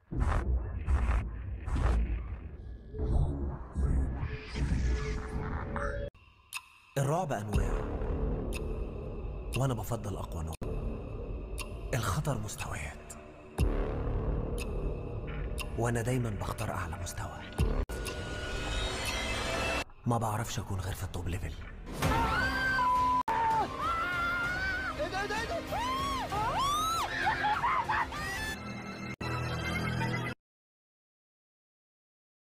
الرعب أنواع وأنا بفضل أقوى نوع الخطر مستويات وأنا دايما بختار أعلى مستوى ما بعرفش أكون غير في التوب ليفل ايه ده ايه ده ايه ده